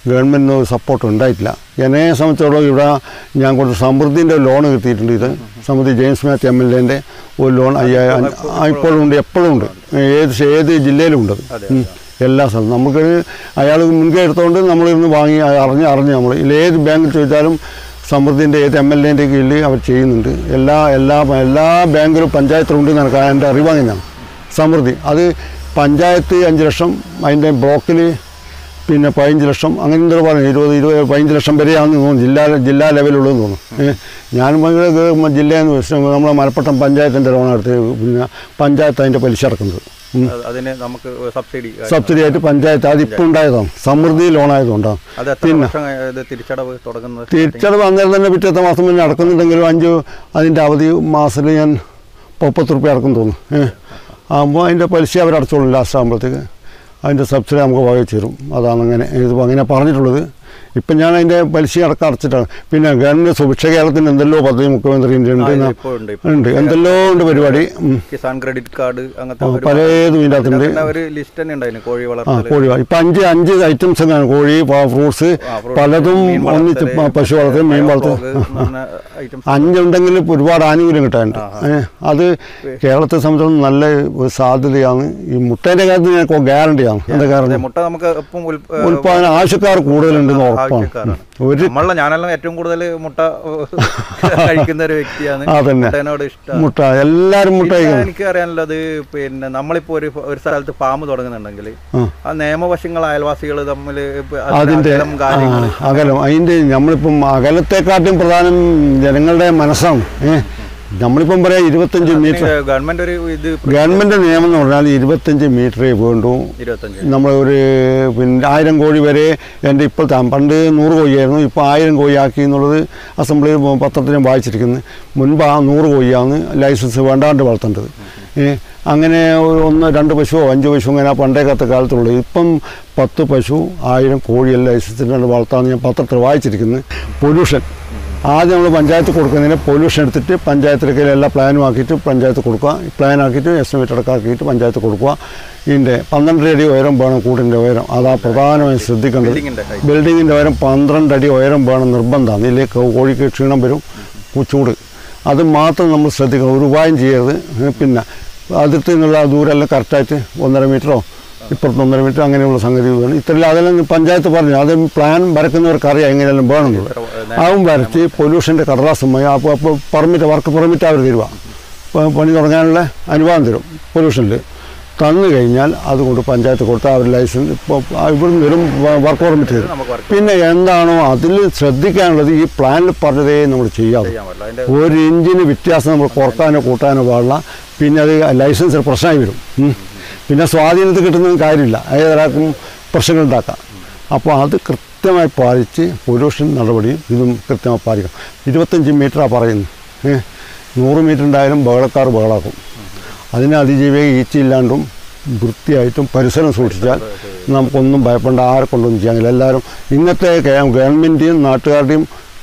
ഗവൺമെൻറ്റിന് സപ്പോർട്ട് ഉണ്ടായിട്ടില്ല എന്നെ സംബന്ധിച്ചോളം ഇവിടെ ഞാൻ കൊടുത്ത സമൃദ്ധിൻ്റെ ലോൺ കിട്ടിയിട്ടുണ്ട് ഇത് സമൃദ്ധി ജെയിംസ് മാത്യു എം എൽ എൻ്റെ ഒരു ലോൺ അയ്യായിരം ആ, ഇപ്പോഴും ഉണ്ട് എപ്പോഴും ഉണ്ട് ഏത് ഏത് ജില്ലയിലും ഉണ്ട് അത്. ഉം. എല്ലാ സ്ഥലത്തും നമുക്ക് അയാൾ മുൻകൈ എടുത്തുകൊണ്ട് നമ്മളിരുന്ന് വാങ്ങി അറിഞ്ഞ് അറിഞ്ഞ് നമ്മൾ ഇതിൽ ഏത് ബാങ്കിൽ ചോദിച്ചാലും സമൃദ്ധിൻ്റെ ഏത് എം എൽ എൻ്റെ കീഴിൽ അവർ ചെയ്യുന്നുണ്ട് എല്ലാ എല്ലാ എല്ലാ ബാങ്കിലും പഞ്ചായത്തിലുണ്ട് എനിക്ക് എൻ്റെ അറിവ് അങ്ങനെയാണ് സമൃദ്ധി അത് പഞ്ചായത്ത് അഞ്ച് ലക്ഷം അതിൻ്റെ ബ്ലോക്കിൽ പിന്നെ പതിനഞ്ച് ലക്ഷം അങ്ങനെ എന്തോ പറഞ്ഞു ഇരുപത് ഇരുപത് പതിനഞ്ച് ലക്ഷം വരെയാണെന്ന് തോന്നുന്നു ജില്ലാ ജില്ലാ ലെവലുള്ളതെന്ന് തോന്നുന്നു ഏ, ഞാൻ ഭയങ്കര ജില്ലയിൽ നിന്ന് നമ്മളെ മലപ്പുറം പഞ്ചായത്തിൻ്റെ ലോൺ എടുത്ത് പിന്നെ പഞ്ചായത്ത് അതിൻ്റെ പലിശ അടക്കുന്നത് ഉം. അത് അതിന് നമുക്ക് സബ്സിഡി സബ്സിഡി ആയിട്ട് പഞ്ചായത്ത് അതിപ്പോൾ ഉണ്ടായതാണ് സമൃദ്ധി ലോൺ ആയതുകൊണ്ടാണ് അത് എത്ര വർഷം ഇത് തിരിച്ചടവ് തുടങ്ങുന്നത് തിരിച്ചടവ് അന്നേരം തന്നെ പിറ്റത്തെ മാസം പിന്നെ അടക്കുന്നുണ്ടെങ്കിലും അഞ്ച് അതിൻ്റെ അവധി മാസത്തിൽ ഞാൻ മുപ്പത്ത് റുപ്യ അടക്കും തോന്നുന്നു ഏഹ് ആകുമ്പോൾ അതിൻ്റെ പലിശ അവർ അടച്ചോളും ലാസ്റ്റ് ആകുമ്പോഴത്തേക്ക് അതിൻ്റെ സബ്സിഡി നമുക്ക് വകവെച്ച് തരും അതാണ് അങ്ങനെ ഇതിപ്പോൾ അങ്ങനെ പറഞ്ഞിട്ടുള്ളത് ഇപ്പം ഞാൻ അതിൻ്റെ പലിശ അടക്കം അടച്ചിട്ടാണ് പിന്നെ ഗവൺമെൻറ് സുഭിക്ഷ കേരളത്തിന് എന്തെല്ലോ പദ്ധതി മുഖ്യമന്ത്രിൻ്റെ ഉണ്ട് ആ, ന- ഇപ്പോൾ ഉണ്ട് ഇപ്പോൾ. ഉണ്ട് എന്തെല്ലോ ഉണ്ട് പരിപാടി ഉം. കിസാൻ ക്രെഡിറ്റ് കാർഡ് അങ്ങനത്തെ ആ, ഒരു- പലതും ഇതിൻ്റെ അകത്തുണ്ട് പിന്നെ ഒരു ലിസ്റ്റ് തന്നെ ഉണ്ടായിരുന്നു കോഴി ആ വളർത്തൽ കോഴി ഇപ്പം അഞ്ച് അഞ്ച് ഐറ്റംസ് ഒക്കെയാണ് കോഴി ഫ്രൂട്ട്സ് ആ, fruits, പലതും മീൻ ഒന്നിച്ച് വളർത്തല്, പ- പശു വളർത്തൽ മീൻ വളർത്തൽ frog എന്ന് പറഞ്ഞ items. അഞ്ചുണ്ടെങ്കിൽ ഒരുപാട് ആനുകൂല്യം കിട്ടാനുണ്ട് ഏ, അത് കേരളത്തെ സംബന്ധിച്ചിടത്തോളം നല്ല ഒരു സാധ്യതയാണ് ഈ മുട്ടേൻ്റെ കാര്യത്തിൽ ഞങ്ങൾക്ക് ഗ്യാരണ്ടിയാണ് എന്താ അതെ, കാരണം മുട്ട നമുക്ക് എപ്പം ഉൽപ- ഉൽപ്പാദന ആവശ്യക്കാർ കൂടുതലുണ്ടെന്ന് ഉറപ്പാണ് ആവശ്യക്കാരാണ് ഒരു നമ്മളെ ഞാനെല്ലാം ഏറ്റവും കൂടുതൽ മുട്ട കഴിക്കുന്ന ഒരു വ്യക്തിയാണ് അതന്നെ. മുട്ടേനോട് ഇഷ്ടമാണ് മുട്ട എല്ലാവരും മുട്ട പിന്നെ കഴിക്കണം എനിക്ക് അറിയാനുള്ളത് പിന്നെ നമ്മളിപ്പോ ഒരു ഒരു സ്ഥലത്ത് ഫാം തുടങ്ങുന്നുണ്ടെങ്കിൽ ആ. ആ നിയമവശങ്ങൾ അയൽവാസികൾ തമ്മിൽ അതിൻ്റെ കാര്യങ്ങൾ അകലം അതിൻ്റെ നമ്മളിപ്പം അകലത്തെക്കാട്ടും പ്രധാനം ജനങ്ങളുടെ മനസ്സാണ് ഏ നമ്മളിപ്പം പറയാം ഇരുപത്തഞ്ച് മീറ്റർ ഗവൺമെന്റ് ഒരു ഇത് ഗവൺമെൻറ് നിയമം എന്ന് പറഞ്ഞാൽ ഇരുപത്തഞ്ച് മീറ്ററേ വേണ്ടൂ ഇരുപത്തഞ്ച് നമ്മൾ ഒരു പിന്നെ ആയിരം കോഴി വരെ എൻ്റെ ഇപ്പോഴത്തെ പണ്ട് നൂറ് കോഴിയായിരുന്നു ഇപ്പോൾ ആയിരം കോഴി ആക്കി എന്നുള്ളത് അസംബ്ലിയിൽ പത്രത്തിൽ ഞാൻ വായിച്ചിരിക്കുന്നത് മുൻപ് ആ നൂറ് കോഴിയാണ് ലൈസൻസ് വേണ്ടാണ്ട് വളർത്തേണ്ടത് ഏ, അങ്ങനെ ഒരു ഒന്ന് രണ്ട് പശുവോ അഞ്ച് പശു അങ്ങനെ ആ പണ്ടേക്കത്തെ കാലത്തുള്ളത് ഇപ്പം പത്ത് പശു ആയിരം കോഴിയെല്ലാം ലൈസൻസിന് വളർത്താമെന്ന് ഞാൻ പത്രത്തിൽ വായിച്ചിരിക്കുന്നത് പൊല്യൂഷൻ ആദ്യം നമ്മൾ പഞ്ചായത്ത് കൊടുക്കുന്നതിന് പൊല്യൂഷൻ എടുത്തിട്ട് പഞ്ചായത്തിലേക്ക് എല്ലാ പ്ലാനും ആക്കിയിട്ട് പഞ്ചായത്ത് കൊടുക്കുക പ്ലാൻ ആക്കിയിട്ട് എസ്റ്റിമേറ്റ് അടക്കാക്കിയിട്ട് പഞ്ചായത്ത് കൊടുക്കുക ഇതിൻ്റെ പന്ത്രണ്ടര അടി ഉയരം വേണം കൂടിൻ്റെ ഉയരം അതാ പ്രധാനമായും ശ്രദ്ധിക്കേണ്ടത് ബിൽഡിങ്ങിന്റെ height. ബിൽഡിങ്ങിൻ്റെ ഉയരം പന്ത്രണ്ട് അടി ഉയരം വേണം നിർബന്ധമാണ് ഇതിലേക്ക് കോഴിക്ക് ക്ഷീണം വരും കു- ചൂട് അത് മാത്രം നമ്മൾ ശ്രദ്ധിക്കണം ഒരു ഉപായം ചെയ്യരുത് ഏ, പിന്നെ അതിർത്തി നിന്നുള്ള ദൂരമെല്ലാം കറക്റ്റായിട്ട് ഒന്നര മീറ്ററോ ഇപ്പുറത്ത് ഒന്നര മീറ്റർ അങ്ങനെയുള്ള സംഗതി വേണം ഇത്രയും അതെല്ലാം പഞ്ചായത്ത് പറഞ്ഞു അത് പ്ലാൻ വരക്കുന്നവർക്ക് അറിയാം എങ്ങനെയെല്ലാം വേണമെന്നുള്ളത് അതും വരച്ച് പൊല്യൂഷൻ്റെ കടലാസുമായി അപ്പോൾ അപ്പോൾ പെർമിറ്റ് വർക്ക് പെർമിറ്റ് അവർ തരുക പ- പണി തുടങ്ങാനുള്ള അനുവാദം തരും പൊല്യൂഷനിൽ തന്നു കഴിഞ്ഞാൽ അതുകൊണ്ട് പഞ്ചായത്ത് കൊടുത്താൽ അവർ ലൈസൻസ് ഇപ്പോൾ ഇവിടുന്ന് വരും വർക്ക് പെർമിറ്റ് തരും നമുക്ക് വർക്ക് പിന്നെ എന്താണോ അതിൽ ശ്രദ്ധിക്കാനുള്ളത് ഈ പ്ലാനിൽ പറഞ്ഞതേ നമ്മൾ ചെയ്യാവൂ ചെയ്യാൻ പറ്റില്ല അതിന്റെ ഒരു ഇഞ്ചിന് വ്യത്യാസം നമ്മൾ കുറക്കാനോ കൂട്ടാനോ പാടില്ല പിന്നെ അത് ലൈസൻസ് പ്രശ്നമായി വരും ഉം. പിന്നെ സ്വാധീനത്തിൽ കിട്ടുന്നതും കാര്യമില്ല ഏതൊരാൾക്കും പ്രശ്നങ്ങൾ ഉണ്ടാക്കാം അപ്പോൾ അത് കൃത്യമായി പാലിച്ച് പൊല്യൂഷൻ നടപടിയും ഇതും കൃത്യമായി പാലിക്കണം ഇരുപത്തഞ്ച് മീറ്ററാണ് പറയുന്നത് ഏ നൂറ് മീറ്റർ ഉണ്ടായാലും ബഹളക്കാർ ബഹളാക്കും അതിനെ അതിജീവിക ഈച്ചയില്ലാണ്ടും വൃത്തിയായിട്ടും പരിസരം സൂക്ഷിച്ചാൽ നമുക്കൊന്നും ഭയപ്പെടേണ്ട ആരെ കൊണ്ടൊന്നും ചെയ്യാൻ കഴിയില്ല എല്ലാവരും ഇന്നത്തെ ഗ- ഗവൺമെൻറ്റിൻ്റെയും നാട്ടുകാരുടെയും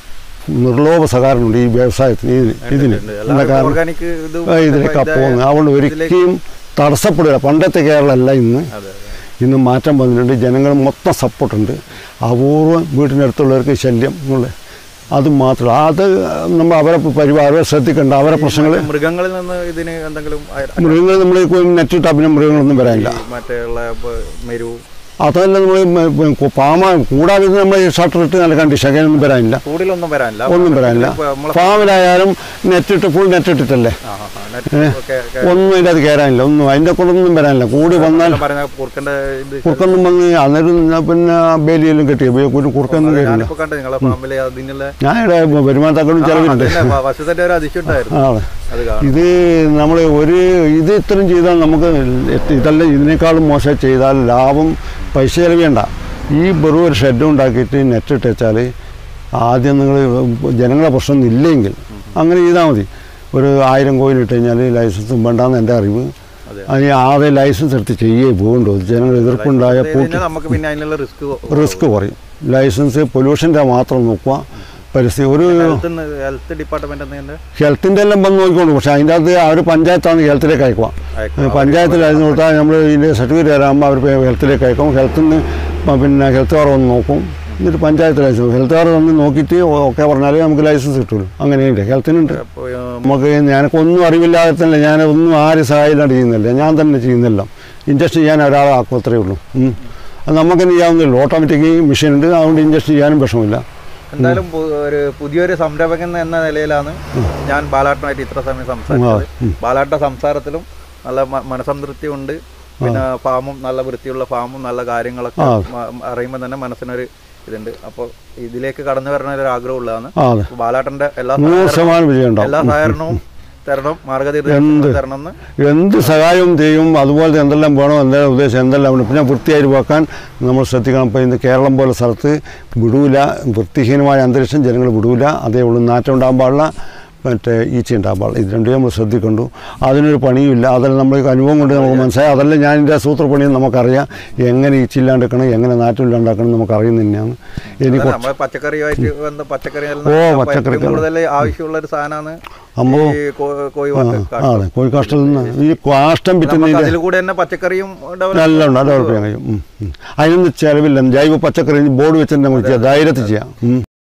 നിർലോഭ സഹകരണമുണ്ട് ഈ വ്യവസായത്തിന് ഇതിന് ഇതിന് എന്താ കാരണം ഓർഗാനിക് ഇത് ആ, ഇതിലേക്കാണ് പോകുന്നത് അതുകൊണ്ട് ഒരിക്കലും തടസ്സപ്പെടില്ല പണ്ടത്തെ കേരളമല്ല ഇന്ന് അതെ ഇന്ന് മാറ്റം വന്നിട്ടുണ്ട് ജനങ്ങൾ മൊത്തം സപ്പോർട്ടുണ്ട് അപൂർവം വീട്ടിനടുത്തുള്ളവർക്ക് ശല്യം എന്നുള്ള അത് മാത്രം അത് നമ്മൾ അവരെ പരിപാടി അവരെ ശ്രദ്ധിക്കേണ്ട അവരെ പ്രശ്നങ്ങൾ മൃഗങ്ങളിൽ നിന്ന് ഇതിന് എന്തെങ്കിലും അയ- മൃഗങ്ങൾ നമ്മൾ നെറ്റിട്ട് പിന്നെ മൃഗങ്ങളൊന്നും വരാനില്ല ഈ മറ്റുള്ള ഇപ്പൊ മെരു അതല്ല നമ്മൾ പാമ കൂടാതെ നമ്മൾ ഷട്ടർ ഇട്ട് നല്ല കണ്ടീഷൻ അങ്ങനെയൊന്നും വരാനില്ല കൂടിലൊന്നും വരാനില്ല ഒന്നും വരാനില്ല ഇപ്പൊ നമ്മളെ ഫാമിലായാലും നെറ്റിട്ട് ഫുൾ നെറ്റിട്ടിട്ടല്ലേ ആ, ആ, ആ, net ഒക്കെ- ഒക്കെ ഒന്നും അതിൻ്റെ അത് കയറാനില്ല ഒന്നും അതിൻ്റെ കൊണ്ടൊന്നും വരാനില്ല കൂടി വന്നാൽ പറഞ്ഞ കുറുക്കന്റെ ഇത് കുറുക്കൊന്നും വന്ന് അന്നേരം ഞാൻ പിന്നെ ബേലിയെല്ലാം കെട്ടി ഒരു കുറുക്കൊന്നും കയറില്ല ഞാനിപ്പോ കണ്ടു നിങ്ങളെ ഫാമിലി അതിനുള്ള ഞാൻ ഇവിടെ വരുമാനത്താക്കളും ചെലവിലുണ്ട് വശത്തിന്റെ ഒരു അതിശയുണ്ടായിരുന്നു ആണ് അത് കാണും ഇത് നമ്മൾ ഒരു ഇത് ഇത്രയും ചെയ്താൽ നമുക്ക് ഇതെല്ലാം ഇതിനേക്കാളും മോശം ചെയ്താൽ ലാഭം പൈസ ചെലവേണ്ട ഈ വെറും ഒരു ഷെഡ് ഉണ്ടാക്കിയിട്ട് നെറ്റ് ഇട്ടുവെച്ചാൽ ആദ്യം നിങ്ങൾ ജനങ്ങളെ പ്രശ്നമൊന്നും ഇല്ലെങ്കിൽ അങ്ങനെ ചെയ്താൽ മതി ഒരു ആയിരം കോയിൻ ഇട്ട് കഴിഞ്ഞാൽ ലൈസൻസും വേണ്ടാന്ന് എൻ്റെ അറിവ് അതെ. അതിന് ആദ്യം ലൈസൻസ് എടുത്ത് ചെയ്യേ പോകണ്ടോ ജനങ്ങൾ എതിർപ്പുണ്ടായ ഇത് പൂട്ടി കഴിഞ്ഞാൽ നമുക്ക് പിന്നെ അതിനുള്ള റിസ്ക് റിസ്ക് കുറയും ലൈസൻസ് പൊല്യൂഷൻ്റെ മാത്രം നോക്കുക പരിസ്ഥിതി ഒരു ഹെൽത്ത് ഹെൽത്ത് ഡിപ്പാർട്ട്മെന്റ് എന്തെങ്കിലും ഹെൽത്തിൻ്റെ എല്ലാം വന്ന് നോക്കിക്കൊണ്ട് പക്ഷേ അതിൻ്റെ അകത്ത് അവർ പഞ്ചായത്താണ് ഹെൽത്തിലേക്ക് അയക്കുക അയക്കുക. പഞ്ചായത്തിൽ അതിന് കൊടുത്താൽ നമ്മൾ ഇതിൻ്റെ സർട്ടിഫിക്കറ്റ് തരാകുമ്പോൾ അവർ ഹെൽത്തിലേക്ക് അയക്കും ഹെൽത്തിൽ നിന്ന് പിന്നെ ഹെൽത്ത് കാർ വന്ന് നോക്കും എന്നിട്ട് പഞ്ചായത്ത് ലൈസൻസ് ഹെൽത്തുകാർ വന്ന് നോക്കിയിട്ട് ഒക്കെ പറഞ്ഞാലേ നമുക്ക് ലൈസൻസ് കിട്ടുള്ളൂ അങ്ങനെയുണ്ട് ഹെൽത്തിനുണ്ട് അപ്പോൾ നമുക്ക് ഞാനൊന്നും അറിവില്ലാതെ തന്നെ ഞാൻ ഒന്നും ആരും സഹായില്ലാണ്ട് ചെയ്യുന്നില്ല ഞാൻ തന്നെ ചെയ്യുന്നില്ല ഇൻജസ്റ്റ് ചെയ്യാൻ ഒരാളെ ആക്കും അത്രയേ ഉള്ളൂ ഉം. അത് നമുക്ക് തന്നെ ചെയ്യാവുന്നില്ല ഓട്ടോമാറ്റിക് മെഷീൻ ഉണ്ട് അതുകൊണ്ട് ഇൻജസ്റ്റ് ചെയ്യാനും വിഷമില്ല എന്തായാലും പു- ഒരു പുതിയൊരു സംരംഭകൻ എന്ന നിലയിലാണ് ഞാൻ ബാലാട്ടനായിട്ട് ഇത്ര സമയം സംസാരിച്ചത് ബാലാട്ട സംസാരത്തിലും നല്ല മ- മനസംതൃപ്തി ഉണ്ട് പിന്നെ ഫാമും നല്ല വൃത്തിയുള്ള ഫാമും നല്ല കാര്യങ്ങളൊക്കെ ആ. മ- അറിയുമ്പോൾ തന്നെ മനസ്സിനൊരു ഇതുണ്ട് അപ്പോൾ ഇതിലേക്ക് കടന്നു വരണ ഒരു ആഗ്രഹം ഉള്ളതാണ് ആ അതെ അപ്പോൾ ബാലാട്ടന്റെ എല്ലാ നൂറ് സഹകരണവും- ശതമാനം വിജയം എല്ലാ ഉണ്ടാവും സഹകരണവും തരണം മാർഗനിർദ്ദേശങ്ങൾ തരണം എന്ന് എന്ത് സഹായവും ചെയ്യും അതുപോലെ എന്തെല്ലാം വേണോ എന്തെല്ലാം ഉദ്ദേശം എന്തെല്ലാം വേണം പിന്നെ വൃത്തിയായി വെക്കാൻ നമ്മൾ ശ്രദ്ധിക്കണം ഇപ്പോൾ ഇന്ന് കേരളം പോലെ സ്ഥലത്ത് വിടൂല വൃത്തിഹീനമായ അന്തരീക്ഷം ജനങ്ങൾ വിടൂല അതേ ഉള്ളൂ നാറ്റം ഉണ്ടാകാൻ പാടില്ല മറ്റേ ഈച്ച ഉണ്ടാകാൻ പാടില്ല ഇത് രണ്ടും നമ്മൾ ശ്രദ്ധിക്കണ്ടു അതിനൊരു പണിയുമില്ല അതെല്ലാം നമ്മൾ അനുഭവം കൊണ്ട് നമുക്ക് മനസ്സിലായി അതെല്ലാം ഞാൻ എൻ്റെ സൂത്രപ്പണിയും നമുക്കറിയാം എങ്ങനെ ഈച്ചില്ലാണ്ടിരിക്കണം എങ്ങനെ നാറ്റം ഇല്ലാണ്ടാക്കണം നമുക്ക് അറിയുന്ന തന്നെയാണ് എനിക്ക് നമ്മൾ പച്ചക്കറിയുമായിട്ട് ബന്ധ പച്ചക്കറി ഓ, പച്ചക്കറി കൂടുതൽ ആവശ്യമുള്ള ഒരു സാധനമാണ് അമ്മോ. ഈ കോ- കോഴി ആ വളർത്തൽ ആ, അതെ കോഴിക്കാഷ്ടത്തിൽ നിന്ന് ഈ കാഷ്ടം നമുക്ക് വിറ്റുന്നതിൻ്റെ അതിൽ കൂടെ തന്നെ പച്ചക്കറിയും develop നല്ല ഉണ്ട് ഡെവലപ്പ് ചെയ്യാൻ കഴിയും ഉം, ഉം. അതിനൊന്നും ചിലവില്ല ജൈവ പച്ചക്കറി ബോർഡ് വെച്ചിട്ട് നമുക്ക് ചെയ്യാം ധൈര്യത്തിൽ ചെയ്യാം ഉം.